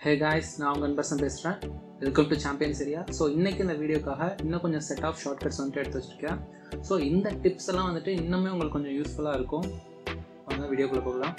hey guys நான் உங்கள் அன்பரசன் பேசுகிறேன் welcome to champions area so இன்றைக்கி இந்த வீடியோக்காக இன்னும் கொஞ்சம் செட் ஆஃப் ஷார்ட் கட்ஸ் வந்துட்டு எடுத்து வச்சுருக்கேன் ஸோ இந்த டிப்ஸ் எல்லாம் வந்துட்டு இன்னுமே உங்களுக்கு கொஞ்சம் யூஸ்ஃபுல்லாக இருக்கும் வாங்க வீடியோக்குள்ளே போகலாம்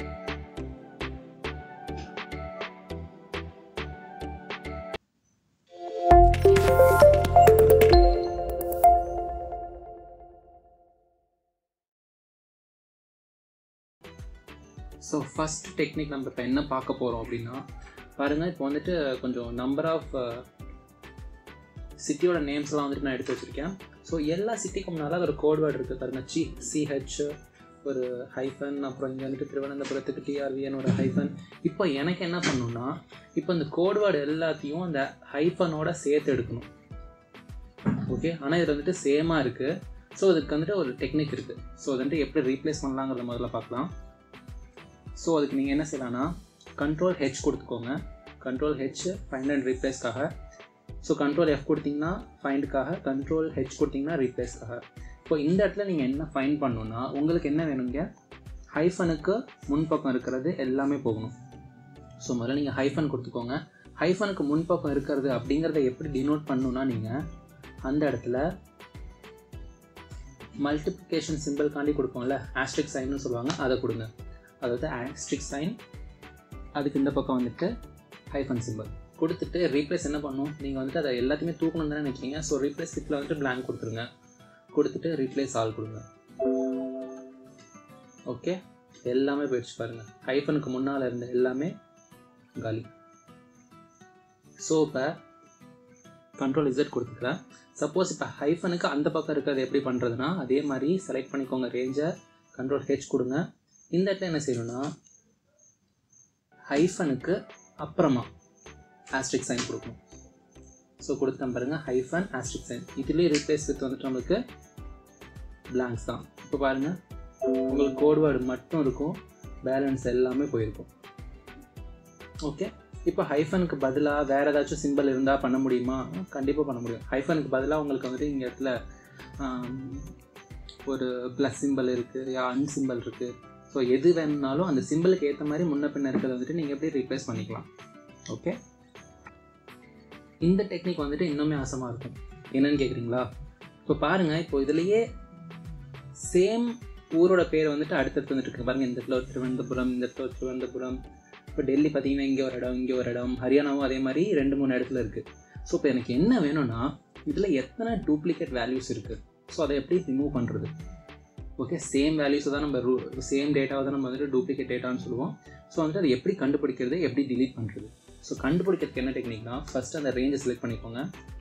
ஸோ ஃபஸ்ட் டெக்னிக் நம்ம இப்போ என்ன பார்க்க போகிறோம் அப்படின்னா பாருங்கள் இப்போ வந்துட்டு கொஞ்சம் நம்பர் ஆஃப் சிட்டியோட நேம்ஸ்லாம் வந்துட்டு நான் எடுத்து வச்சுருக்கேன் ஸோ எல்லா சிட்டிக்கும் முன்னால் ஒரு கோட் வேர்டு இருக்குது பாருங்கள் சி சிஹெச் ஒரு ஹைஃபன் அப்புறம் இங்கே வந்துட்டு திருவனந்தபுரத்துக்கு டிஆர்வின்னு ஒரு ஹைஃபன் இப்போ எனக்கு என்ன பண்ணணும்னா இப்போ இந்த கோட் வேர்டு எல்லாத்தையும் அந்த ஹைஃபனோட சேர்த்து எடுக்கணும் ஓகே ஆனால் இது வந்துட்டு சேமாக இருக்குது ஸோ அதுக்கு வந்துட்டு ஒரு டெக்னிக் இருக்குது ஸோ அது வந்துட்டு எப்படி ரீப்ளேஸ் பண்ணலாங்கிறத முதல்ல பார்க்கலாம் ஸோ அதுக்கு நீங்கள் என்ன செய்யலாம்னா கண்ட்ரோல் ஹெச் கொடுத்துக்கோங்க கண்ட்ரோல் ஹெச் ஃபைண்ட் அண்ட் ரீப்ளேஸ்க்காக ஸோ கண்ட்ரோல் எஃப் கொடுத்தீங்கன்னா ஃபைண்டுக்காக கண்ட்ரோல் ஹெச் கொடுத்தீங்கன்னா ரீப்ளேஸ்க்காக இப்போ இந்த இடத்துல நீங்கள் என்ன ஃபைண்ட் பண்ணணுன்னா உங்களுக்கு என்ன வேணுங்க ஹைஃபனுக்கு முன்பக்கம் இருக்கிறது எல்லாமே போகணும் ஸோ முதல்ல நீங்கள் ஹைஃபன் கொடுத்துக்கோங்க ஹைஃபனுக்கு முன்பக்கம் இருக்கிறது அப்படிங்கிறத எப்படி டினோட் பண்ணணுன்னா நீங்கள் அந்த இடத்துல மல்டிப்ளிகேஷன் சிம்பிள்காண்டி கொடுப்போம்ல ஆஸ்ட்ரிக் சைன்னு சொல்லுவாங்க அதை கொடுங்க அதாவது ஆஸ்ட்ரிக் சைன் அதுக்கு இந்த பக்கம் வந்துட்டு ஹைஃபன் சிம்பிள் கொடுத்துட்டு ரீப்ளேஸ் என்ன பண்ணும் நீங்கள் வந்துட்டு அதை எல்லாத்தையுமே தூக்கணும் தானே நினைக்கிறீங்க ஸோ ரீப்ளேஸ் கிட்டில் வந்துட்டு பிளாங்க் கொடுத்துருங்க கொடுத்துட்டு ரீப்ளேஸ் ஆல் கொடுங்க ஓகே எல்லாமே போயிடுச்சு பாருங்கள் ஹைஃபனுக்கு முன்னால் இருந்த எல்லாமே காலி ஸோ இப்போ கண்ட்ரோல் இசட் கொடுத்துக்கிறேன் சப்போஸ் இப்போ ஹைஃபனுக்கு அந்த பக்கம் இருக்கிறது எப்படி பண்ணுறதுனா அதே மாதிரி செலக்ட் பண்ணிக்கோங்க ரேஞ்சை கண்ட்ரோல் ஹெச் கொடுங்க இந்த இடத்துல என்ன செய்யணும்னா ஹைஃபனுக்கு அப்புறமா ஆஸ்ட்ரிக் சைன் கொடுக்கணும் ஸோ கொடுத்தேன் பாருங்கள் ஹைஃபன் ஆஸ்ட்ரிக் சைன் இதுலேயே ரீப்ளேஸ் வித் வந்துட்டு நம்மளுக்கு பிளாங்க்ஸ் தான் இப்போ பாருங்கள் உங்களுக்கு கோட் வேர்டு மட்டும் இருக்கும் பேலன்ஸ் எல்லாமே போயிருக்கும் ஓகே இப்போ ஹைஃபனுக்கு பதிலாக வேறு ஏதாச்சும் சிம்பிள் இருந்தால் பண்ண முடியுமா கண்டிப்பாக பண்ண முடியும் ஹைஃபனுக்கு பதிலாக உங்களுக்கு வந்துட்டு இங்கே இடத்துல ஒரு ப்ளஸ் சிம்பிள் இருக்குது யா அன் சிம்பிள் இருக்குது ஸோ எது வேணும்னாலும் அந்த சிம்பிளுக்கு ஏற்ற மாதிரி முன்ன பின்ன இருக்கிறத வந்துட்டு நீங்கள் எப்படி ரீப்ளேஸ் பண்ணிக்கலாம் ஓகே இந்த டெக்னிக் வந்துட்டு இன்னுமே ஆசமாக இருக்கும் என்னன்னு கேட்குறீங்களா இப்போ பாருங்கள் இப்போ இதுலேயே சேம் ஊரோட பேர் வந்துட்டு அடுத்தடுத்து வந்துட்டு இருக்கு பாருங்கள் இந்த இடத்துல ஒரு திருவனந்தபுரம் இந்த இடத்துல ஒரு திருவனந்தபுரம் இப்போ டெல்லி பார்த்தீங்கன்னா இங்கே ஒரு இடம் இங்கே ஒரு இடம் ஹரியானாவும் அதே மாதிரி ரெண்டு மூணு இடத்துல இருக்குது ஸோ இப்போ எனக்கு என்ன வேணும்னா இதில் எத்தனை டூப்ளிகேட் வேல்யூஸ் இருக்குது ஸோ அதை எப்படி ரிமூவ் பண்ணுறது ஓகே சேம் வேல்யூஸை தான் நம்ம ரூ சேம் டேட்டாவை தான் நம்ம வந்துட்டு டூப்ளிகேட் டேட்டான்னு சொல்லுவோம் ஸோ வந்துட்டு அதை எப்படி கண்டுபிடிக்கிறது எப்படி டிலீட் பண்ணுறது ஸோ கண்டுபிடிக்கிறதுக்கு என்ன டெக்னிக்னா ஃபஸ்ட்டு அந்த ரேஞ்சை செலக்ட் பண்ணிக்கோங்க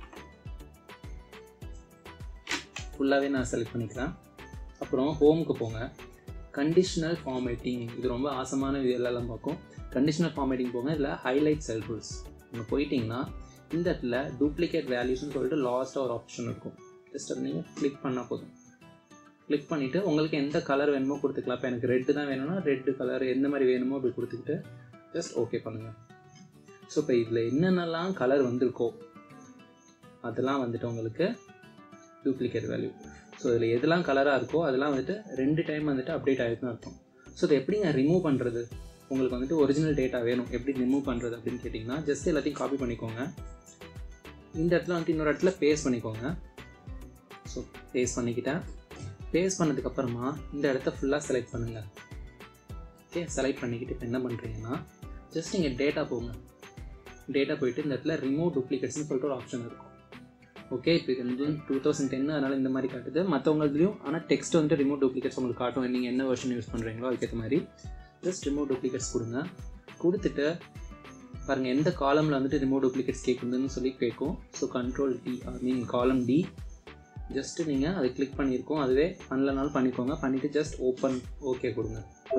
ஃபுல்லாகவே நான் செலக்ட் பண்ணிக்கிறேன் அப்புறம் ஹோமுக்கு போங்க கண்டிஷனல் ஃபார்மேட்டிங் இது ரொம்ப ஆசமான இதெல்லாம் பார்க்கும் கண்டிஷனல் ஃபார்மேட்டிங் போங்க இதில் ஹைலைட் செல் ரூல்ஸ் நீங்கள் போயிட்டீங்கன்னா இந்த இடத்துல டூப்ளிகேட் வேல்யூஸ்னு சொல்லிட்டு லாஸ்ட்டாக ஒரு ஆப்ஷன் இருக்கும் ஜஸ்ட் அதை நீங்கள் கிளிக் பண்ணால் போதும் கிளிக் பண்ணிவிட்டு உங்களுக்கு எந்த கலர் வேணுமோ கொடுத்துக்கலாம் இப்போ எனக்கு ரெட்டு தான் வேணும்னா ரெட்டு கலர் எந்த மாதிரி வேணுமோ அப்படி கொடுத்துக்கிட்டு ஜஸ்ட் ஓகே பண்ணுங்கள் ஸோ இப்போ இதில் என்னென்னலாம் கலர் வந்திருக்கோ அதெல்லாம் வந்துட்டு உங்களுக்கு டூப்ளிகேட் வேல்யூ ஸோ இதில் எதெல்லாம் கலராக இருக்கோ அதெல்லாம் வந்துட்டு ரெண்டு டைம் வந்துட்டு அப்டேட் ஆகிருக்குன்னு அர்த்தம் ஸோ இதை எப்படிங்க ரிமூவ் பண்ணுறது உங்களுக்கு வந்துட்டு ஒரிஜினல் டேட்டா வேணும் எப்படி ரிமூவ் பண்ணுறது அப்படின்னு கேட்டிங்கன்னா ஜஸ்ட் எல்லாத்தையும் காப்பி பண்ணிக்கோங்க இந்த இடத்துல வந்துட்டு இன்னொரு இடத்துல பேஸ்ட் பண்ணிக்கோங்க ஸோ பேஸ்ட் பண்ணிக்கிட்டேன் பேஸ்ட் பண்ணதுக்கப்புறமா இந்த இடத்த ஃபுல்லாக செலக்ட் பண்ணுங்கள் ஓகே செலக்ட் பண்ணிக்கிட்டு இப்போ என்ன பண்ணுறீங்கன்னா ஜஸ்ட் நீங்கள் டேட்டா போங்க டேட்டா போயிட்டு இந்த இடத்துல ரிமூவ் டூப்ளிகேட்ஸ்னு சொல்லிட்டு ஒரு ஆப்ஷன் இருக்கும் ஓகே இப்போ இது வந்து டூ தௌசண்ட் டென் அதனால் இந்த மாதிரி காட்டுது மற்றவங்களையும் ஆனால் டெக்ஸ்ட் வந்துட்டு ரிமூவ் டூப்ளிகேட்ஸ் உங்களுக்கு காட்டும் நீங்கள் என்ன வெர்ஷன் யூஸ் பண்ணுறீங்களோ அதுக்கேற்ற மாதிரி ஜஸ்ட் ரிமூவ் டூப்ளிகேட்ஸ் கொடுங்க கொடுத்துட்டு பாருங்கள் எந்த காலமில் வந்துட்டு ரிமூவ் டூப்ளிகேட்ஸ் கேட்குதுன்னு சொல்லி கேட்கும் so control D I mean column D just நீங்கள் அதை கிளிக் பண்ணியிருக்கோம் அதுவே பண்ணலனாலும் பண்ணிக்கோங்க பண்ணிவிட்டு ஜஸ்ட் ஓப்பன் ஓகே கொடுங்க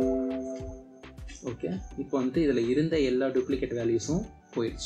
ஓகே இப்போ வந்துட்டு இதில் இருந்த எல்லா டூப்ளிகேட் வேல்யூஸும் போயிடுச்சு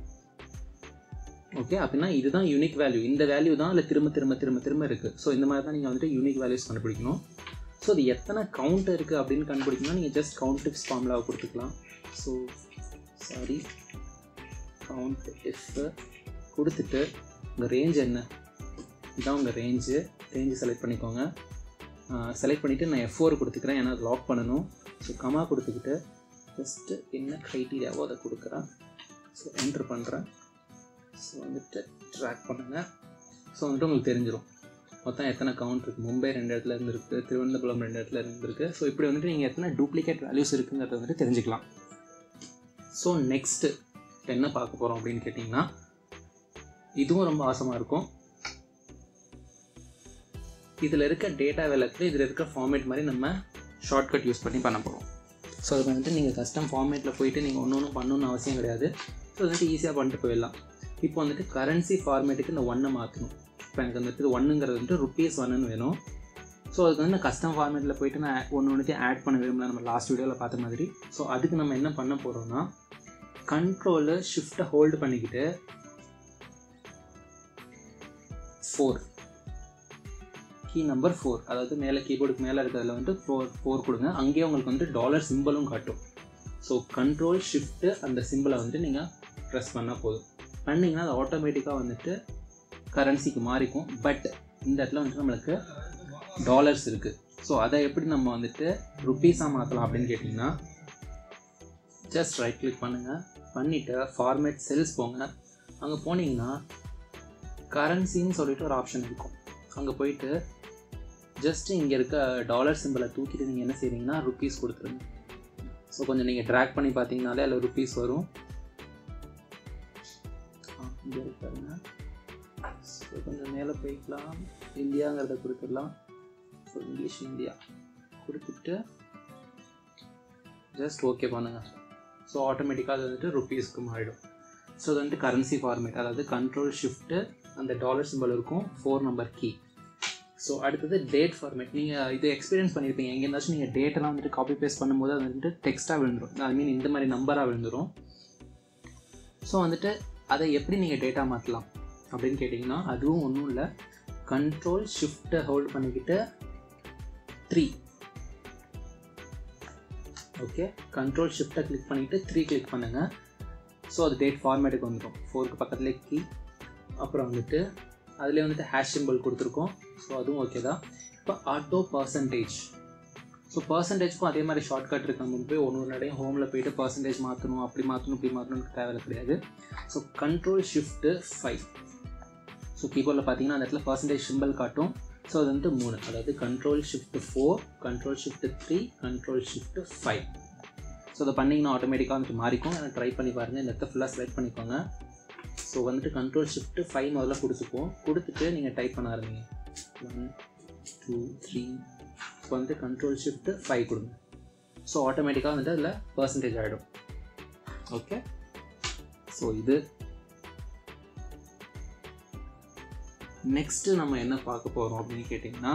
ஓகே அப்படின்னா இதுதான் யூனிக் வேல்யூ இந்த வேல்யூ தான் அதில் திரும்ப திரும்ப திரும்ப திரும்ப இருக்குது ஸோ இந்த மாதிரி தான் நீங்கள் வந்துட்டு யூனிக் வேல்யூஸ் கண்டுபிடிக்கணும் ஸோ அது எத்தனை கவுண்ட் இருக்குது அப்படின்னு கண்டுபிடிக்கணும்னா நீங்கள் ஜஸ்ட் கவுண்ட் இஃப்ஸ் ஃபார்முலாவை கொடுத்துக்கலாம் ஸோ சாரி கவுண்ட் இஃப் கொடுத்துட்டு உங்கள் ரேஞ்ச் என்ன இதுதான் உங்கள் ரேஞ்சு ரேஞ்சு செலக்ட் பண்ணிக்கோங்க செலக்ட் பண்ணிவிட்டு நான் எஃப் ஃபோர் கொடுத்துக்கிறேன் ஏன்னா லாக் பண்ணணும் ஸோ கமா கொடுத்துக்கிட்டு ஜஸ்ட்டு என்ன க்ரைட்டீரியாவோ அதை கொடுக்குறேன் ஸோ என்ட்ரு பண்ணுறேன் ஸோ வந்துட்டு ட்ராக் பண்ணுங்கள் ஸோ வந்துட்டு உங்களுக்கு தெரிஞ்சிடும் மொத்தம் எத்தனை கவுண்ட் இருக்குது மும்பை ரெண்டு இடத்துல இருந்திருக்கு திருவனந்தபுரம் ரெண்டு இடத்துல இருந்திருக்கு ஸோ இப்படி வந்துட்டு நீங்கள் எத்தனை டூப்ளிகேட் வேல்யூஸ் இருக்குங்கிறத வந்துட்டு தெரிஞ்சுக்கலாம் ஸோ நெக்ஸ்ட்டு என்ன பார்க்க போகிறோம் அப்படின்னு கேட்டிங்கன்னா இதுவும் ரொம்ப ஆசமாக இருக்கும் இதில் இருக்க டேட்டா விளக்கு இதில் இருக்க ஃபார்மேட் மாதிரி நம்ம ஷார்ட்கட் யூஸ் பண்ணி பண்ண போகிறோம் ஸோ அது வந்துட்டு நீங்கள் கஸ்டம் ஃபார்மேட்டில் போயிட்டு நீங்கள் ஒன்று ஒன்றும் பண்ணணும்னு அவசியம் கிடையாது ஸோ வந்துட்டு ஈஸியாக பண்ணிட்டு போயிடலாம் இப்போ வந்துட்டு கரன்சி ஃபார்மேட்டுக்கு இந்த ஒன்றை மாற்றணும் இப்போ எனக்கு வந்துட்டு ஒன்றுங்கிறது வந்துட்டு ருப்பீஸ் ஒன்றுன்னு வேணும் ஸோ அதுக்கு வந்து நான் கஸ்டம் ஃபார்மேட்டில் போயிட்டு நான் ஒன்று ஒன்றுத்தையும் ஆட் பண்ண விரும்பல நம்ம லாஸ்ட் வீடியோவில் பார்த்த மாதிரி ஸோ அதுக்கு நம்ம என்ன பண்ண போகிறோம்னா கண்ட்ரோலு ஷிஃப்ட்டை ஹோல்டு பண்ணிக்கிட்டு ஃபோர் கீ நம்பர் ஃபோர் அதாவது மேலே கீபோர்டுக்கு மேலே இருக்கிறதுல வந்துட்டு ஃபோர் ஃபோர் கொடுங்க அங்கேயே உங்களுக்கு வந்து டாலர் சிம்பிளும் காட்டும் ஸோ கண்ட்ரோல் ஷிஃப்ட்டு அந்த சிம்பிளை வந்துட்டு நீங்கள் ப்ரெஸ் பண்ணால் போதும் பண்ணிங்கன்னா அது ஆட்டோமேட்டிக்காக வந்துட்டு கரன்சிக்கு மாறிக்கும் பட் இந்த இடத்துல வந்துட்டு நம்மளுக்கு டாலர்ஸ் இருக்குது ஸோ அதை எப்படி நம்ம வந்துட்டு ருப்பீஸாக மாற்றலாம் அப்படின்னு கேட்டிங்கன்னா ஜஸ்ட் ரைட் கிளிக் பண்ணுங்கள் பண்ணிவிட்டு ஃபார்மேட் செல்ஸ் போங்க அங்கே போனீங்கன்னா கரன்சின்னு சொல்லிட்டு ஒரு ஆப்ஷன் இருக்கும் அங்கே போயிட்டு ஜஸ்ட் இங்கே இருக்க டாலர் சிம்பிளை தூக்கிட்டு நீங்கள் என்ன செய்றீங்கன்னா ருப்பீஸ் கொடுத்துருங்க ஸோ கொஞ்சம் நீங்கள் ட்ராக் பண்ணி பார்த்தீங்கனாலே அதில் ருப்பீஸ் வரும் இங்கே இருக்காருங்க ஸோ கொஞ்சம் மேலே போய்க்கலாம் இந்தியாங்கிறத கொடுத்துடலாம் ஸோ இங்கிலீஷ் இந்தியா கொடுத்துட்டு ஜஸ்ட் ஓகே பண்ணுங்கள் ஸோ ஆட்டோமேட்டிக்காக அது வந்துட்டு ருப்பீஸ்க்கு மாறிடும் ஸோ அது வந்துட்டு கரன்சி ஃபார்மேட் அதாவது கண்ட்ரோல் ஷிஃப்ட்டு அந்த டாலர் சிம்பிள் இருக்கும் ஃபோர் நம்பர் கீ ஸோ அடுத்தது டேட் ஃபார்மேட் நீங்கள் இது எக்ஸ்பீரியன்ஸ் பண்ணியிருப்பீங்க எங்கே இருந்தாச்சும் நீங்கள் டேட்டெல்லாம் வந்துட்டு காப்பி பேஸ்ட் பண்ணும்போது அது வந்துட்டு டெக்ஸ்ட்டாக விழுந்துடும் ஐ மீன் இந்த மாதிரி நம்பராக விழுந்துடும் ஸோ வந்துட்டு அதை எப்படி நீங்கள் டேட்டா மாற்றலாம் அப்படின்னு கேட்டிங்கன்னா அதுவும் ஒன்றும் இல்லை கண்ட்ரோல் ஷிஃப்ட்டை ஹோல்ட் பண்ணிக்கிட்டு த்ரீ ஓகே கண்ட்ரோல் ஷிஃப்ட்டை கிளிக் பண்ணிவிட்டு த்ரீ கிளிக் பண்ணுங்கள் ஸோ அது டேட் ஃபார்மேட்டுக்கு வந்துடும் ஃபோருக்கு பக்கத்துலேயே கீ அப்புறம் வந்துட்டு அதிலே வந்துட்டு ஹேஷ் சிம்பிள் கொடுத்துருக்கோம் ஸோ அதுவும் ஓகே தான் இப்போ ஆட்டோ பர்சன்டேஜ் ஸோ பர்சன்டேஜ்க்கும் அதே மாதிரி ஷார்ட்கட் இருக்கு நம்ம போய் ஒன்று ஒரு நடையும் ஹோமில் போயிட்டு பர்சன்டேஜ் மாற்றணும் அப்படி மாற்றணும் இப்படி மாற்றணும்னு தேவை கிடையாது so control shift five so கீபோர்டில் பார்த்தீங்கன்னா அந்த இடத்துல பர்சன்டேஜ் சிம்பிள் காட்டும் ஸோ அது வந்துட்டு மூணு அதாவது control shift four control shift three control shift five so அதை பண்ணிங்கன்னா ஆட்டோமேட்டிக்காக வந்துட்டு மாறிக்கும் அதை ட்ரை பண்ணி பாருங்கள் இந்த இடத்த ஃபுல்லாக செலக்ட் பண்ணிக்கோங்க ஸோ வந்துட்டு கண்ட்ரோல் ஷிஃப்ட் ஃபைவ் முதல்ல கொடுத்துப்போம் கொடுத்துட்டு நீங்கள் டைப் பண்ண ஆரம்பிங்க ஒன் டூ த்ரீ ஸோ வந்துட்டு கண்ட்ரோல் ஷிஃப்ட் ஃபைவ் கொடுங்க ஸோ ஆட்டோமேட்டிக்காக வந்துட்டு அதில் பர்சன்டேஜ் ஆகிடும் ஓகே ஸோ இது நெக்ஸ்ட்டு நம்ம என்ன பார்க்க போகிறோம் அப்படின்னு கேட்டிங்கன்னா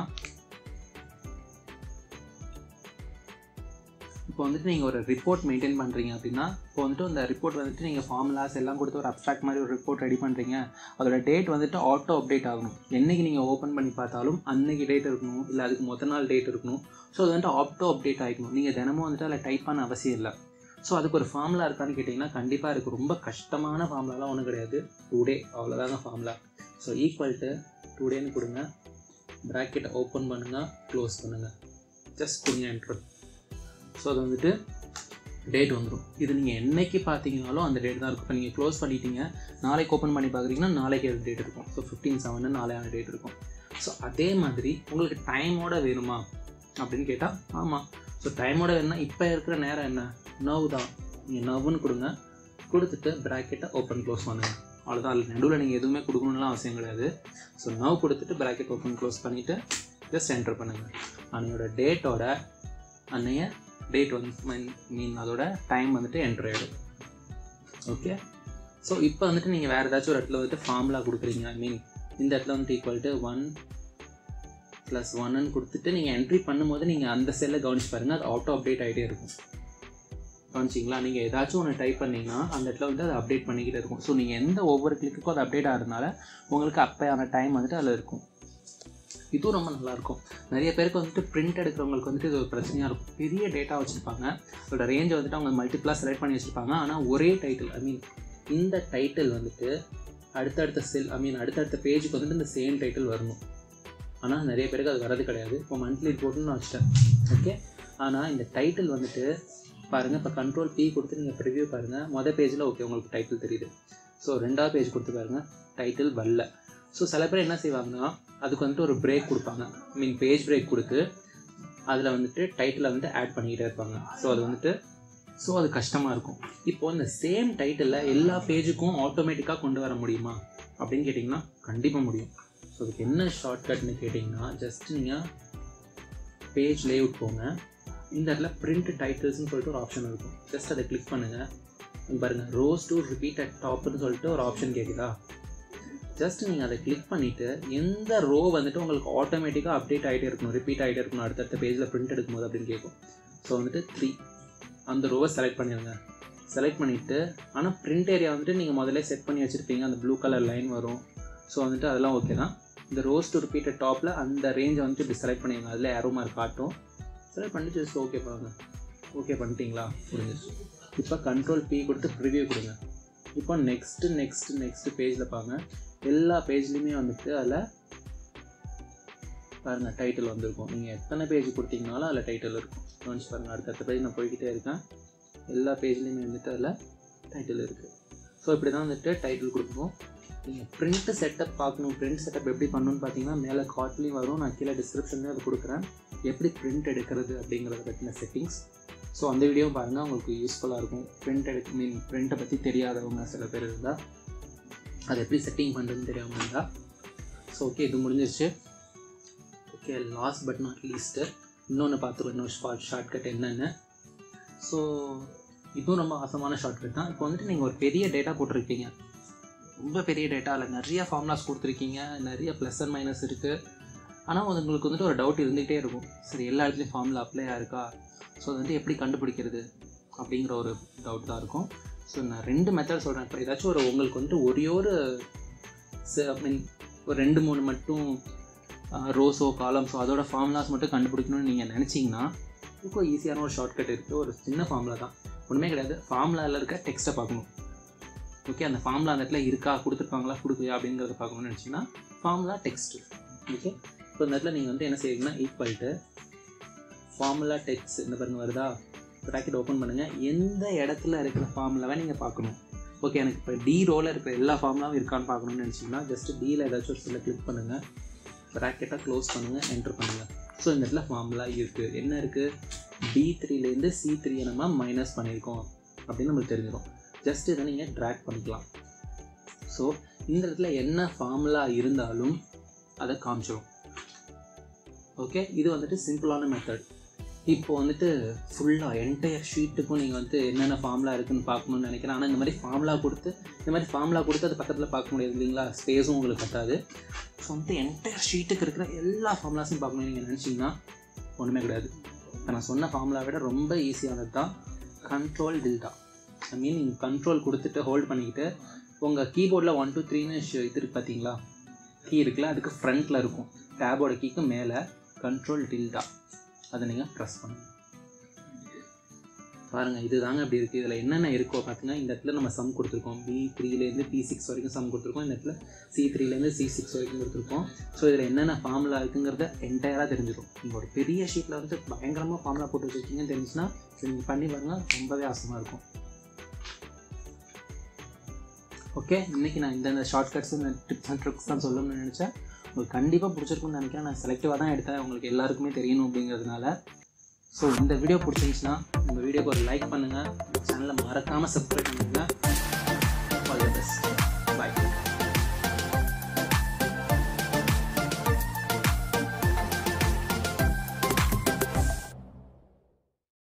இப்போ வந்துட்டு நீங்கள் ஒரு ரிப்போர்ட் மெயின்டைன் பண்ணுறீங்க அப்படின்னா இப்போ வந்துட்டு அந்த ரிப்போர்ட் வந்துட்டு நீங்கள் ஃபார்முலாஸ் எல்லாம் கொடுத்து ஒரு அப்ட்ராக்ட் மாதிரி ஒரு ரிப்போர்ட் ரெடி பண்ணுறீங்க அதோட டேட் வந்துட்டு ஆட்டோ அப்டேட் ஆகணும் என்றைக்கு நீங்கள் ஓப்பன் பண்ணி பார்த்தாலும் அன்னைக்கு டேட் இருக்கணும் இல்லை அதுக்கு மொத்த நாள் டேட் இருக்கணும் ஸோ அது வந்துட்டு ஆட்டோ அப்டேட் ஆகிக்கணும் நீங்கள் தினமும் வந்துட்டு அதில் டைப் பண்ண அவசியம் இல்லை ஸோ அதுக்கு ஒரு ஃபார்முலா இருக்கான்னு கேட்டிங்கன்னா கண்டிப்பாக இருக்குது ரொம்ப கஷ்டமான ஃபார்முலாலாம் ஒன்றும் கிடையாது டூ டே அவ்வளோதாங்க ஃபார்முலா ஸோ ஈக்குவல் டு டூ டேன்னு கொடுங்க ப்ராக்கெட்டை ஓப்பன் பண்ணுங்கள் க்ளோஸ் பண்ணுங்கள் ஜஸ்ட் கொடுங்க என்ட்ரு ஸோ அது வந்துட்டு டேட் வந்துடும் இது நீங்கள் என்னைக்கு பார்த்தீங்கனாலும் அந்த டேட் தான் இருக்கும் இப்போ நீங்கள் க்ளோஸ் பண்ணிட்டீங்க நாளைக்கு ஓப்பன் பண்ணி பார்க்குறீங்கன்னா நாளைக்கு அது டேட் இருக்கும் ஸோ ஃபிஃப்டீன் செவன் நாளையான டேட் இருக்கும் ஸோ அதே மாதிரி உங்களுக்கு டைமோட வேணுமா அப்படின்னு கேட்டால் ஆமாம் ஸோ டைமோட வேணும்னா இப்போ இருக்கிற நேரம் என்ன நவ் தான் நீங்கள் நவ்னு கொடுங்க கொடுத்துட்டு ப்ராக்கெட்டை ஓப்பன் க்ளோஸ் பண்ணுங்கள் அவ்வளோதான் அதில் நடுவில் நீங்கள் எதுவுமே கொடுக்கணும்லாம் அவசியம் கிடையாது ஸோ நவ் கொடுத்துட்டு ப்ராக்கெட் ஓப்பன் க்ளோஸ் பண்ணிவிட்டு ஜஸ்ட் என்டர் பண்ணுங்கள் அன்னையோட டேட்டோட அன்னைய டேட் வந்து மீன் அதோட டைம் வந்துட்டு என்ட்ரு ஆகிடும் ஓகே ஸோ இப்போ வந்துட்டு நீங்கள் வேறு ஏதாச்சும் ஒரு இடத்துல வந்துட்டு ஃபார்முலா கொடுக்குறீங்க ஐ மீன் இந்த இடத்துல வந்துட்டு ஈக்குவல் டு ஒன் ப்ளஸ் ஒன்னு கொடுத்துட்டு நீங்கள் என்ட்ரி பண்ணும்போது நீங்கள் அந்த செல்லை கவனிச்சு பாருங்கள் அது ஆட்டோ அப்டேட் ஆகிட்டே இருக்கும் கவனிச்சிங்களா நீங்கள் ஏதாச்சும் ஒன்று டைப் பண்ணிங்கன்னா அந்த இடத்துல வந்து அதை அப்டேட் பண்ணிக்கிட்டே இருக்கும் ஸோ நீங்கள் எந்த ஒவ்வொரு கிளிக்குக்கும் அது அப்டேட் ஆகிறதுனால உங்களுக்கு அப்போயான டைம் வந்துட்டு அதில் இருக்கும் இதுவும் ரொம்ப நல்லாயிருக்கும் நிறைய பேருக்கு வந்துட்டு பிரிண்ட் எடுக்கிறவங்களுக்கு வந்துட்டு இது ஒரு பிரச்சனையாக இருக்கும் பெரிய டேட்டா வச்சுருப்பாங்க அதோட ரேஞ்சை வந்துட்டு அவங்க மல்டிப்ளாக செலக்ட் பண்ணி வச்சுருப்பாங்க ஆனால் ஒரே டைட்டில் ஐ மீன் இந்த டைட்டில் வந்துட்டு அடுத்தடுத்த செல் ஐ மீன் அடுத்தடுத்த பேஜுக்கு வந்துட்டு இந்த சேம் டைட்டில் வரணும் ஆனால் நிறைய பேருக்கு அது வரது கிடையாது இப்போ மந்த்லி ரிப்போர்ட்னு நான் வச்சுட்டேன் ஓகே ஆனால் இந்த டைட்டில் வந்துட்டு பாருங்கள் இப்போ கண்ட்ரோல் பி கொடுத்து நீங்கள் ப்ரிவ்யூ பாருங்கள் மொதல் பேஜில் ஓகே உங்களுக்கு டைட்டில் தெரியுது ஸோ ரெண்டாவது பேஜ் கொடுத்து பாருங்கள் டைட்டில் வரல ஸோ சில பேர் என்ன செய்வாங்கன்னா அதுக்கு வந்துட்டு ஒரு பிரேக் கொடுப்பாங்க மீன் பேஜ் பிரேக் கொடுத்து அதில் வந்துட்டு டைட்டிலை வந்துட்டு ஆட் பண்ணிக்கிட்டே இருப்பாங்க ஸோ அது வந்துட்டு ஸோ அது கஷ்டமாக இருக்கும் இப்போ இந்த சேம் டைட்டிலில் எல்லா பேஜுக்கும் ஆட்டோமேட்டிக்காக கொண்டு வர முடியுமா அப்படின்னு கேட்டிங்கன்னா கண்டிப்பாக முடியும் ஸோ அதுக்கு என்ன ஷார்ட்கட்னு கேட்டிங்கன்னா ஜஸ்ட் நீங்கள் பேஜ் லேஅவுட் போங்க இந்த இடத்துல பிரிண்ட் டைட்டில்ஸ்னு சொல்லிட்டு ஒரு ஆப்ஷன் இருக்கும் ஜஸ்ட் அதை கிளிக் பண்ணுங்கள் பாருங்கள் ரோஸ் டு ரிப்பீட் அட் டாப்னு சொல்லிட்டு ஒரு ஆப்ஷன் கேட்குதா ஜஸ்ட் நீங்கள் அதை கிளிக் பண்ணிவிட்டு எந்த ரோ வந்துட்டு உங்களுக்கு ஆட்டோமேட்டிக்காக அப்டேட் ஆகிட்டே இருக்கணும் ரிப்பீட் ஆகிட்டே இருக்கணும் அடுத்தடுத்த பேஜில் பிரிண்ட் எடுக்கும்போது அப்படின்னு கேட்கும் ஸோ வந்துட்டு த்ரீ அந்த ரோவை செலக்ட் பண்ணிடுங்க செலக்ட் பண்ணிவிட்டு ஆனால் பிரிண்ட் ஏரியா வந்துட்டு நீங்கள் முதல்ல செட் பண்ணி வச்சுருப்பீங்க அந்த ப்ளூ கலர் லைன் வரும் ஸோ வந்துட்டு அதெல்லாம் ஓகே தான் இந்த ரோஸ் டு ரிப்பீட் டாப்பில் அந்த ரேஞ்சை வந்துட்டு இப்படி செலக்ட் பண்ணிடுங்க அதில் ஏரோ மார்க் காட்டும் செலக்ட் பண்ணிட்டு ஜஸ்ட் ஓகே பண்ணுங்க ஓகே பண்ணிட்டீங்களா புரிஞ்சிச்சு இப்போ கண்ட்ரோல் பி கொடுத்து ப்ரிவியூ கொடுங்க இப்போ நெக்ஸ்ட்டு நெக்ஸ்ட் நெக்ஸ்ட் பேஜில் பாருங்க எல்லா பேஜ்லேயுமே வந்துட்டு அதில் பாருங்கள் டைட்டில் வந்திருக்கும் நீங்கள் எத்தனை பேஜ் கொடுத்தீங்கனாலும் அதில் டைட்டில் இருக்கும் கவனிச்சு பாருங்கள் அடுத்தடுத்த பேஜ் நான் போய்கிட்டே இருக்கேன் எல்லா பேஜ்லேயுமே வந்துட்டு அதில் டைட்டில் இருக்குது ஸோ இப்படி தான் வந்துட்டு டைட்டில் கொடுப்போம் நீங்கள் பிரிண்ட் செட்டப் பார்க்கணும் பிரிண்ட் செட்டப் எப்படி பண்ணணும்னு பார்த்தீங்கன்னா மேலே காட்லேயும் வரும் நான் கீழே டிஸ்கிரிப்ஷன்லேயும் அது கொடுக்குறேன் எப்படி பிரிண்ட் எடுக்கிறது அப்படிங்கிறத பற்றின செட்டிங்ஸ் ஸோ அந்த வீடியோ பாருங்கள் உங்களுக்கு யூஸ்ஃபுல்லாக இருக்கும் பிரிண்ட் எடுக்க மீன் பிரிண்ட்டை பற்றி தெரியாதவங்க சில பேர் இருந்தால் அது எப்படி செட்டிங் பண்ணுறதுன்னு தெரியாமல் இருந்தால் ஸோ ஓகே இது முடிஞ்சிருச்சு okay last but not least இன்னொன்று பார்த்துருவோம் இன்னொரு ஷார்ட் ஷார்ட்கட் என்னென்னு ஸோ இதுவும் ரொம்ப அவசரமான ஷார்ட்கட் தான் இப்போ வந்துட்டு நீங்கள் ஒரு பெரிய டேட்டா போட்டிருக்கீங்க ரொம்ப பெரிய டேட்டாவில் நிறைய ஃபார்முலாஸ் கொடுத்துருக்கீங்க நிறைய ப்ளஸ் அண்ட் மைனஸ் இருக்குது ஆனால் உங்களுக்கு வந்துட்டு ஒரு டவுட் இருந்துகிட்டே இருக்கும் சரி எல்லா இடத்துலையும் ஃபார்முலா அப்ளை ஆயிருக்கா ஸோ அது வந்து எப்படி கண்டுபிடிக்கிறது அப்படிங்கிற ஒரு டவுட் தான் இருக்கும் ஸோ நான் ரெண்டு மெத்தட் சொல்கிறேன் இப்போ ஏதாச்சும் ஒரு உங்களுக்கு வந்துட்டு ஒரே ஒரு மீன் ஒரு ரெண்டு மூணு மட்டும் ரோஸோ காலம்ஸோ அதோட ஃபார்முலாஸ் மட்டும் கண்டுபிடிக்கணும்னு நீங்கள் நினச்சிங்கன்னா ரொம்ப ஈஸியான ஒரு ஷார்ட்கட் இருக்குது ஒரு சின்ன ஃபார்முலா தான் ஒன்றுமே கிடையாது ஃபார்முலாவில் இருக்க டெக்ஸ்ட்டை பார்க்கணும் ஓகே அந்த ஃபார்முலா அந்த இடத்துல இருக்கா கொடுத்துருப்பாங்களா கொடுக்கலையா அப்படிங்கிறத பார்க்கணும்னு நினச்சிங்கன்னா ஃபார்முலா டெக்ஸ்ட்டு ஓகே இப்போ இந்த இடத்துல நீங்கள் வந்து என்ன செய்வீங்கன்னா ஈக்குவல் டு ஃபார்முலா டெக்ஸ்ட் இந்த பாருங்க வருதா ப்ராக்கெட் ஓப்பன் பண்ணுங்கள் எந்த இடத்துல இருக்கிற ஃபார்முலாவை நீங்கள் பார்க்கணும் ஓகே எனக்கு இப்போ டி ரோவில் இருக்கிற எல்லா ஃபார்முலாவும் இருக்கான்னு பார்க்கணும்னு நினச்சிங்கன்னா ஜஸ்ட் டியில் ஏதாச்சும் ஒரு சில கிளிக் பண்ணுங்கள் ப்ராக்கெட்டாக க்ளோஸ் பண்ணுங்கள் என்ட்ரு பண்ணுங்கள் ஸோ இந்த இடத்துல ஃபார்முலா இருக்குது என்ன இருக்குது டி த்ரீலேருந்து சி த்ரீயை நம்ம மைனஸ் பண்ணியிருக்கோம் அப்படின்னு நம்மளுக்கு தெரிஞ்சிடும் ஜஸ்ட் இதை நீங்கள் ட்ராக் பண்ணிக்கலாம் ஸோ இந்த இடத்துல என்ன ஃபார்முலா இருந்தாலும் அதை காமிச்சிடும் ஓகே இது வந்துட்டு சிம்பிளான மெத்தட் இப்போ வந்துட்டு ஃபுல்லாக என்டையர் ஷீட்டுக்கும் நீங்கள் வந்து என்னென்ன ஃபார்முலா இருக்குன்னு பார்க்கணும்னு நினைக்கிறேன் ஆனால் இந்த மாதிரி ஃபார்முலா கொடுத்து இந்த மாதிரி ஃபார்முலா கொடுத்து அது பக்கத்தில் பார்க்க முடியாது இல்லைங்களா ஸ்பேஸும் உங்களுக்கு பத்தாது ஸோ வந்து என்டையர் ஷீட்டுக்கு இருக்கிற எல்லா ஃபார்முலாஸும் பார்க்கணும்னு நீங்கள் நினச்சிங்கன்னா ஒன்றுமே கிடையாது இப்போ நான் சொன்ன ஃபார்முலா விட ரொம்ப ஈஸியானது தான் கண்ட்ரோல் டில்டா ஐ மீன் நீங்கள் கண்ட்ரோல் கொடுத்துட்டு ஹோல்ட் பண்ணிக்கிட்டு உங்கள் கீபோர்டில் ஒன் டூ த்ரீன்னு இது இருக்குது பார்த்தீங்களா கீ இருக்குல்ல அதுக்கு ஃப்ரண்ட்டில் இருக்கும் டேபோட கீக்கு மேலே கண்ட்ரோல் டில்டா அதை நீங்கள் ப்ரெஸ் பண்ணுங்கள் பாருங்கள் இது தாங்க இப்படி இருக்குது இதில் என்னென்ன இருக்கோ பார்த்தீங்கன்னா இந்த இடத்துல நம்ம சம் கொடுத்துருக்கோம் பி த்ரீலேருந்து பி சிக்ஸ் வரைக்கும் சம் கொடுத்துருக்கோம் இந்த இடத்துல சி த்ரீலேருந்து சி சிக்ஸ் வரைக்கும் கொடுத்துருக்கோம் ஸோ இதில் என்னென்ன ஃபார்முலா இருக்குங்கிறத என்டையராக தெரிஞ்சிடும் நீங்கள் ஒரு பெரிய ஷீட்டில் வந்து பயங்கரமாக ஃபார்முலா போட்டு வச்சுருக்கீங்கன்னு தெரிஞ்சுன்னா நீங்கள் பண்ணி பாருங்கள் ரொம்பவே ஆசமாக இருக்கும் ஓகே இன்றைக்கி நான் இந்தந்த ஷார்ட்கட்ஸ் இந்த டிப்ஸ் அண்ட் ட்ரிக்ஸ் தான் சொல்லணும்னு நினச்சேன் உங்களுக்கு கண்டிப்பாக பிடிச்சிருக்குன்னு நினைக்கிறேன் நான் செலக்டிவாக தான் எடுத்தேன் உங்களுக்கு எல்லாருக்குமே தெரியணும் அப்படிங்கிறதுனால ஸோ இந்த வீடியோ பிடிச்சிருந்துச்சுன்னா இந்த வீடியோக்கு ஒரு லைக் பண்ணுங்கள் சேனலை மறக்காமல் சப்ஸ்கிரைப் பண்ணுங்கள்